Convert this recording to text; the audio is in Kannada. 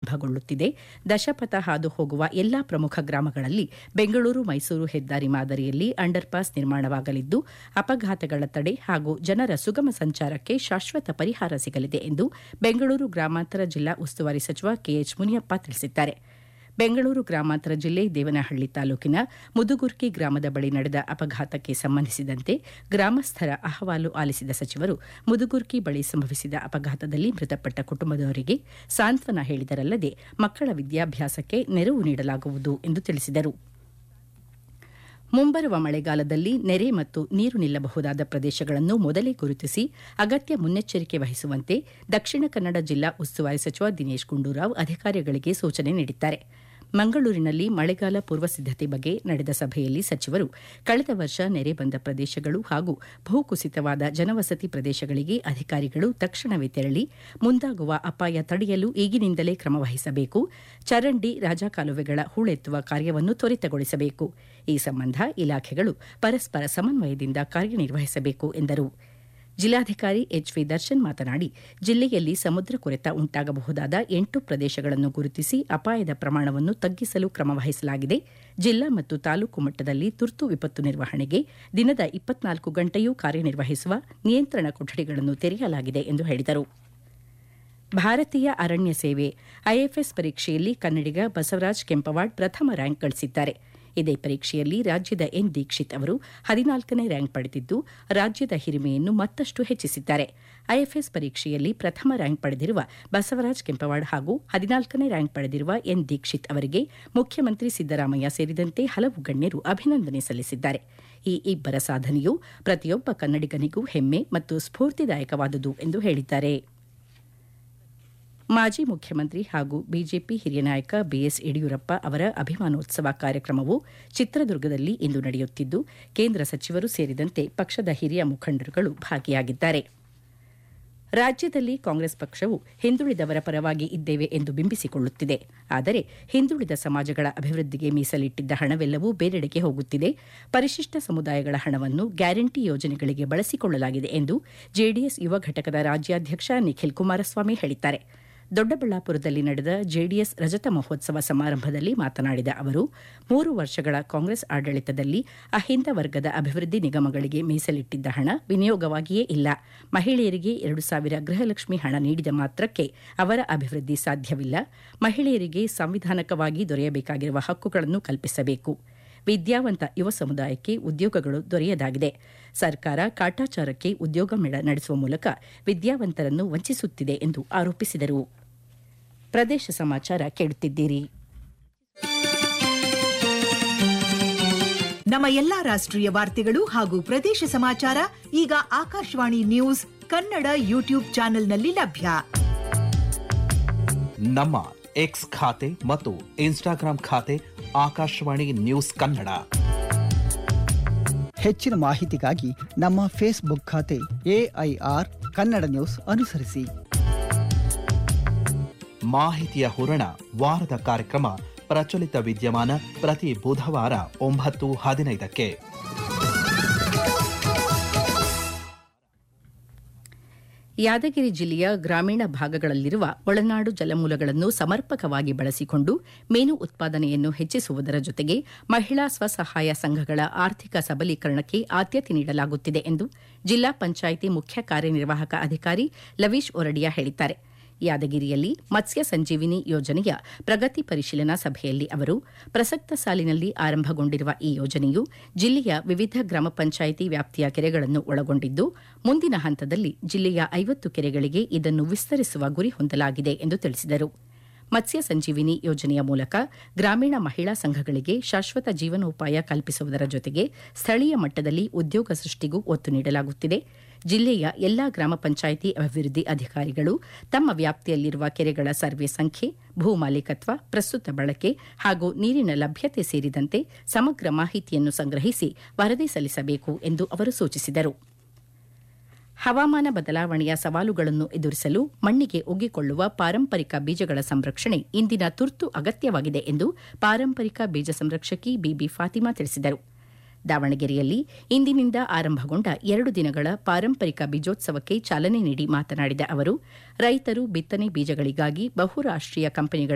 ಆರಂಭಗೊಳ್ಳುತ್ತಿದೆ ದಶಪಥ ಹಾದು ಹೋಗುವ ಎಲ್ಲಾ ಪ್ರಮುಖ ಗ್ರಾಮಗಳಲ್ಲಿ ಬೆಂಗಳೂರು ಮೈಸೂರು ಹೆದ್ದಾರಿ ಮಾದರಿಯಲ್ಲಿ ಅಂಡರ್ ಪಾಸ್ ನಿರ್ಮಾಣವಾಗಲಿದ್ದು ಅಪಘಾತಗಳ ತಡೆ ಹಾಗೂ ಜನರ ಸುಗಮ ಸಂಚಾರಕ್ಕೆ ಶಾಶ್ವತ ಪರಿಹಾರ ಸಿಗಲಿದೆ ಎಂದು ಬೆಂಗಳೂರು ಗ್ರಾಮಾಂತರ ಜಿಲ್ಲಾ ಉಸ್ತುವಾರಿ ಸಚಿವ ಕೆಎಚ್ ಮುನಿಯಪ್ಪ ತಿಳಿಸಿದ್ದಾರೆ ಬೆಂಗಳೂರು ಗ್ರಾಮಾಂತರ ಜಿಲ್ಲೆ ದೇವನಹಳ್ಳಿ ತಾಲೂಕಿನ ಮುದುಗುರ್ಕಿ ಗ್ರಾಮದ ಬಳಿ ನಡೆದ ಅಪಘಾತಕ್ಕೆ ಸಂಬಂಧಿಸಿದಂತೆ ಗ್ರಾಮಸ್ಥರ ಅಹವಾಲು ಆಲಿಸಿದ ಸಚಿವರು ಮುದುಗುರ್ಕಿ ಬಳಿ ಸಂಭವಿಸಿದ ಅಪಘಾತದಲ್ಲಿ ಮೃತಪಟ್ಟ ಕುಟುಂಬದವರಿಗೆ ಸಾಂತ್ವನ ಹೇಳಿದರಲ್ಲದೆ ಮಕ್ಕಳ ವಿದ್ಯಾಭ್ಯಾಸಕ್ಕೆ ನೆರವು ನೀಡಲಾಗುವುದು ಎಂದು ತಿಳಿಸಿದರು ಮುಂಬರುವ ಮಳೆಗಾಲದಲ್ಲಿ ನೆರೆ ಮತ್ತು ನೀರು ನಿಲ್ಲಬಹುದಾದ ಪ್ರದೇಶಗಳನ್ನು ಮೊದಲೇ ಗುರುತಿಸಿ ಅಗತ್ಯ ಮುನ್ನೆಚ್ಚರಿಕೆ ವಹಿಸುವಂತೆ ದಕ್ಷಿಣ ಕನ್ನಡ ಜಿಲ್ಲಾ ಉಸ್ತುವಾರಿ ಸಚಿವ ದಿನೇಶ್ ಗುಂಡೂರಾವ್ ಅಧಿಕಾರಿಗಳಿಗೆ ಸೂಚನೆ ನೀಡಿದ್ದಾರೆ ಮಂಗಳೂರಿನಲ್ಲಿ ಮಳೆಗಾಲ ಪೂರ್ವ ಸಿದ್ದತೆ ಬಗ್ಗೆ ನಡೆದ ಸಭೆಯಲ್ಲಿ ಸಚಿವರು ಕಳೆದ ವರ್ಷ ನೆರೆ ಬಂದ ಪ್ರದೇಶಗಳು ಹಾಗೂ ಭೂಕುಸಿತವಾದ ಜನವಸತಿ ಪ್ರದೇಶಗಳಿಗೆ ಅಧಿಕಾರಿಗಳು ತಕ್ಷಣವೇ ತೆರಳಿ ಮುಂದಾಗುವ ಅಪಾಯ ತಡೆಯಲು ಈಗಿನಿಂದಲೇ ಕ್ರಮ ವಹಿಸಬೇಕು ಚರಂಡಿ ರಾಜಕಾಲುವೆಗಳ ಹೂಳೆತ್ತುವ ಕಾರ್ಯವನ್ನು ತ್ವರಿತಗೊಳಿಸಬೇಕು ಈ ಸಂಬಂಧ ಇಲಾಖೆಗಳು ಪರಸ್ಪರ ಸಮನ್ವಯದಿಂದ ಕಾರ್ಯನಿರ್ವಹಿಸಬೇಕು ಎಂದರು ಜಿಲ್ಲಾಧಿಕಾರಿ ಎಚ್ ವಿ ದರ್ಶನ್ ಮಾತನಾಡಿ ಜಿಲ್ಲೆಯಲ್ಲಿ ಸಮುದ್ರ ಕೊರೆತ ಉಂಟಾಗಬಹುದಾದ ಎಂಟು ಪ್ರದೇಶಗಳನ್ನು ಗುರುತಿಸಿ ಅಪಾಯದ ಪ್ರಮಾಣವನ್ನು ತಗ್ಗಿಸಲು ಕ್ರಮ ವಹಿಸಲಾಗಿದೆ ಜಿಲ್ಲಾ ಮತ್ತು ತಾಲೂಕು ಮಟ್ಟದಲ್ಲಿ ತುರ್ತು ವಿಪತ್ತು ನಿರ್ವಹಣೆಗೆ ದಿನದ ಇಪ್ಪತ್ನಾಲ್ಕು ಗಂಟೆಯೂ ಕಾರ್ಯನಿರ್ವಹಿಸುವ ನಿಯಂತ್ರಣ ಕೊಠಡಿಗಳನ್ನು ತೆರೆಯಲಾಗಿದೆ ಎಂದು ಹೇಳಿದರು ಭಾರತೀಯ ಅರಣ್ಯ ಸೇವೆ ಐಎಫ್ಎಸ್ ಪರೀಕ್ಷೆಯಲ್ಲಿ ಕನ್ನಡಿಗ ಬಸವರಾಜ್ ಕೆಂಪವಾಡ್ ಪ್ರಥಮ ರ್ಯಾಂಕ್ ಗಳಿಸಿದ್ದಾರೆ ಇದೇ ಪರೀಕ್ಷೆಯಲ್ಲಿ ರಾಜ್ಯದ ಎನ್ ದೀಕ್ಷಿತ್ ಅವರು ಹದಿನಾಲ್ಕನೇ ರ್ಯಾಂಕ್ ಪಡೆದಿದ್ದು ರಾಜ್ಯದ ಹಿರಿಮೆಯನ್ನು ಮತ್ತಷ್ಟು ಹೆಚ್ಚಿಸಿದ್ದಾರೆ ಐಎಫ್ಎಸ್ ಪರೀಕ್ಷೆಯಲ್ಲಿ ಪ್ರಥಮ ರ್ಯಾಂಕ್ ಪಡೆದಿರುವ ಬಸವರಾಜ್ ಕೆಂಪವಾಡ್ ಹಾಗೂ ಹದಿನಾಲ್ಕನೇ ರ್ಯಾಂಕ್ ಪಡೆದಿರುವ ಎನ್ ದೀಕ್ಷಿತ್ ಅವರಿಗೆ ಮುಖ್ಯಮಂತ್ರಿ ಸಿದ್ದರಾಮಯ್ಯ ಸೇರಿದಂತೆ ಹಲವು ಗಣ್ಯರು ಅಭಿನಂದನೆ ಸಲ್ಲಿಸಿದ್ದಾರೆ ಈ ಇಬ್ಬರ ಸಾಧನೆಯು ಪ್ರತಿಯೊಬ್ಬ ಕನ್ನಡಿಗನಿಗೂ ಹೆಮ್ಮೆ ಮತ್ತು ಸ್ಫೂರ್ತಿದಾಯಕವಾದುದು ಎಂದು ಹೇಳಿದ್ದಾರೆ ಮಾಜಿ ಮುಖ್ಯಮಂತ್ರಿ ಹಾಗೂ ಬಿಜೆಪಿ ಹಿರಿಯ ನಾಯಕ ಬಿಎಸ್ ಯಡಿಯೂರಪ್ಪ ಅವರ ಅಭಿಮಾನೋತ್ಸವ ಕಾರ್ಯಕ್ರಮವು ಚಿತ್ರದುರ್ಗದಲ್ಲಿ ಇಂದು ನಡೆಯುತ್ತಿದ್ದು ಕೇಂದ್ರ ಸಚಿವರು ಸೇರಿದಂತೆ ಪಕ್ಷದ ಹಿರಿಯ ಮುಖಂಡರುಗಳು ಭಾಗಿಯಾಗಿದ್ದಾರೆ ರಾಜ್ಯದಲ್ಲಿ ಕಾಂಗ್ರೆಸ್ ಪಕ್ಷವು ಹಿಂದುಳಿದವರ ಪರವಾಗಿ ಇದ್ದೇವೆ ಎಂದು ಬಿಂಬಿಸಿಕೊಳ್ಳುತ್ತಿದೆ ಆದರೆ ಹಿಂದುಳಿದ ಸಮಾಜಗಳ ಅಭಿವೃದ್ಧಿಗೆ ಮೀಸಲಿಟ್ಟಿದ್ದ ಹಣವೆಲ್ಲವೂ ಬೇರೆಡೆಗೆ ಹೋಗುತ್ತಿದೆ ಪರಿಶಿಷ್ಟ ಸಮುದಾಯಗಳ ಹಣವನ್ನು ಗ್ಯಾರಂಟಿ ಯೋಜನೆಗಳಿಗೆ ಬಳಸಿಕೊಳ್ಳಲಾಗಿದೆ ಎಂದು ಜೆಡಿಎಸ್ ಯುವ ಘಟಕದ ರಾಜ್ಯಾಧ್ಯಕ್ಷ ನಿಖಿಲ್ ಕುಮಾರಸ್ವಾಮಿ ಹೇಳಿದ್ದಾರೆ ದೊಡ್ಡಬಳ್ಳಾಪುರದಲ್ಲಿ ನಡೆದ ಜೆಡಿಎಸ್ ರಜತ ಮಹೋತ್ಸವ ಸಮಾರಂಭದಲ್ಲಿ ಮಾತನಾಡಿದ ಅವರು ಮೂರು ವರ್ಷಗಳ ಕಾಂಗ್ರೆಸ್ ಆಡಳಿತದಲ್ಲಿ ಅಹಿಂದ ವರ್ಗದ ಅಭಿವೃದ್ಧಿ ನಿಗಮಗಳಿಗೆ ಮೀಸಲಿಟ್ಟಿದ್ದ ಹಣ ವಿನಿಯೋಗವಾಗಿಯೇ ಇಲ್ಲ ಮಹಿಳೆಯರಿಗೆ ಎರಡು ಸಾವಿರ ಗೃಹಲಕ್ಷ್ಮಿ ಹಣ ನೀಡಿದ ಮಾತ್ರಕ್ಕೆ ಅವರ ಅಭಿವೃದ್ಧಿ ಸಾಧ್ಯವಿಲ್ಲ ಮಹಿಳೆಯರಿಗೆ ಸಂವಿಧಾನಕವಾಗಿ ದೊರೆಯಬೇಕಾಗಿರುವ ಹಕ್ಕುಗಳನ್ನು ಕಲ್ಪಿಸಬೇಕು ವಿದ್ಯಾವಂತ ಯುವ ಸಮುದಾಯಕ್ಕೆ ಉದ್ಯೋಗಗಳು ದೊರೆಯದಾಗಿದೆ ಸರ್ಕಾರ ಕಾಟಾಚಾರಕ್ಕೆ ಉದ್ಯೋಗ ಮೇಳ ನಡೆಸುವ ಮೂಲಕ ವಿದ್ಯಾವಂತರನ್ನು ವಂಚಿಸುತ್ತಿದೆ ಎಂದು ಆರೋಪಿಸಿದರು ಪ್ರದೇಶ ಸಮಾಚಾರ ಕೇಳುತ್ತಿದ್ದೀರಿ ನಮ್ಮ ಎಲ್ಲಾ ರಾಷ್ಟ್ರೀಯ ವಾರ್ತೆಗಳು ಹಾಗೂ ಪ್ರದೇಶ ಸಮಾಚಾರ ಈಗ ಆಕಾಶವಾಣಿ ನ್ಯೂಸ್ ಕನ್ನಡ ಯೂಟ್ಯೂಬ್ ಚಾನೆಲ್ನಲ್ಲಿ ಲಭ್ಯ ನಮ್ಮ ಎಕ್ಸ್ ಖಾತೆ ಮತ್ತು ಇನ್ಸ್ಟಾಗ್ರಾಂ ಖಾತೆ ಆಕಾಶವಾಣಿ ನ್ಯೂಸ್ ಕನ್ನಡ ಹೆಚ್ಚಿನ ಮಾಹಿತಿಗಾಗಿ ನಮ್ಮ ಫೇಸ್ಬುಕ್ ಖಾತೆ ಎಐಆರ್ ಕನ್ನಡ ನ್ಯೂಸ್ ಅನುಸರಿಸಿ ಮಾಹಿತಿಯ ಹೂರಣ ವಾರದ ಕಾರ್ಯಕ್ರಮ ಪ್ರಚಲಿತ ವಿದ್ಯಮಾನ ಪ್ರತಿ ಬುಧವಾರ ಒಂಬತ್ತು ಹದಿನೈದಕ್ಕೆ ಯಾದಗಿರಿ ಜಿಲ್ಲೆಯ ಗ್ರಾಮೀಣ ಭಾಗಗಳಲ್ಲಿರುವ ಒಳನಾಡು ಜಲಮೂಲಗಳನ್ನು ಸಮರ್ಪಕವಾಗಿ ಬಳಸಿಕೊಂಡು ಮೀನು ಉತ್ಪಾದನೆಯನ್ನು ಹೆಚ್ಚಿಸುವುದರ ಜೊತೆಗೆ ಮಹಿಳಾ ಸ್ವಸಹಾಯ ಸಂಘಗಳ ಆರ್ಥಿಕ ಸಬಲೀಕರಣಕ್ಕೆ ಆದ್ಯತೆ ನೀಡಲಾಗುತ್ತಿದೆ ಎಂದು ಜಿಲ್ಲಾ ಪಂಚಾಯಿತಿ ಮುಖ್ಯ ಕಾರ್ಯನಿರ್ವಾಹಕ ಅಧಿಕಾರಿ ಲವೀಶ್ ಒರಡಿಯಾ ಹೇಳಿದ್ದಾರೆ ಯಾದಗಿರಿಯಲ್ಲಿ ಮತ್ಸ್ಯ ಸಂಜೀವಿನಿ ಯೋಜನೆಯ ಪ್ರಗತಿ ಪರಿಶೀಲನಾ ಸಭೆಯಲ್ಲಿ ಅವರು ಪ್ರಸಕ್ತ ಸಾಲಿನಲ್ಲಿ ಆರಂಭಗೊಂಡಿರುವ ಈ ಯೋಜನೆಯು ಜಿಲ್ಲೆಯ ವಿವಿಧ ಗ್ರಾಮ ಪಂಚಾಯಿತಿ ವ್ಯಾಪ್ತಿಯ ಕೆರೆಗಳನ್ನು ಒಳಗೊಂಡಿದ್ದು ಮುಂದಿನ ಹಂತದಲ್ಲಿ ಜಿಲ್ಲೆಯ ಐವತ್ತು ಕೆರೆಗಳಿಗೆ ಇದನ್ನು ವಿಸ್ತರಿಸುವ ಗುರಿ ಹೊಂದಲಾಗಿದೆ ಎಂದು ತಿಳಿಸಿದರು ಮತ್ಸ್ಯ ಸಂಜೀವಿನಿ ಯೋಜನೆಯ ಮೂಲಕ ಗ್ರಾಮೀಣ ಮಹಿಳಾ ಸಂಘಗಳಿಗೆ ಶಾಶ್ವತ ಜೀವನೋಪಾಯ ಕಲ್ಪಿಸುವುದರ ಜೊತೆಗೆ ಸ್ಥಳೀಯ ಮಟ್ಟದಲ್ಲಿ ಉದ್ಯೋಗ ಸೃಷ್ಟಿಗೂ ಒತ್ತು ನೀಡಲಾಗುತ್ತಿದೆ ಜಿಲ್ಲೆಯ ಎಲ್ಲಾ ಗ್ರಾಮ ಪಂಚಾಯಿತಿ ಅಭಿವೃದ್ಧಿ ಅಧಿಕಾರಿಗಳು ತಮ್ಮ ವ್ಯಾಪ್ತಿಯಲ್ಲಿರುವ ಕೆರೆಗಳ ಸರ್ವೆ ಸಂಖ್ಯೆ ಭೂ ಮಾಲೀಕತ್ವ ಪ್ರಸ್ತುತ ಬಳಕೆ ಹಾಗೂ ನೀರಿನ ಲಭ್ಯತೆ ಸೇರಿದಂತೆ ಸಮಗ್ರ ಮಾಹಿತಿಯನ್ನು ಸಂಗ್ರಹಿಸಿ ವರದಿ ಸಲ್ಲಿಸಬೇಕು ಎಂದು ಅವರು ಸೂಚಿಸಿದರು ಹವಾಮಾನ ಬದಲಾವಣೆಯ ಸವಾಲುಗಳನ್ನು ಎದುರಿಸಲು ಮಣ್ಣಿಗೆ ಒಗ್ಗಿಕೊಳ್ಳುವ ಪಾರಂಪರಿಕ ಬೀಜಗಳ ಸಂರಕ್ಷಣೆ ಇಂದಿನ ತುರ್ತು ಅಗತ್ಯವಾಗಿದೆ ಎಂದು ಪಾರಂಪರಿಕ ಬೀಜ ಸಂರಕ್ಷಕಿ ಬಿಬಿ ಫಾತಿಮಾ ತಿಳಿಸಿದರು ದಾವಣಗೆರೆಯಲ್ಲಿ ಇಂದಿನಿಂದ ಆರಂಭಗೊಂಡ ಎರಡು ದಿನಗಳ ಪಾರಂಪರಿಕ ಬೀಜೋತ್ಸವಕ್ಕೆ ಚಾಲನೆ ನೀಡಿ ಮಾತನಾಡಿದ ಅವರು ರೈತರು ಬಿತ್ತನೆ ಬೀಜಗಳಿಗಾಗಿ ಬಹುರಾಷ್ಟೀಯ ಕಂಪನಿಗಳ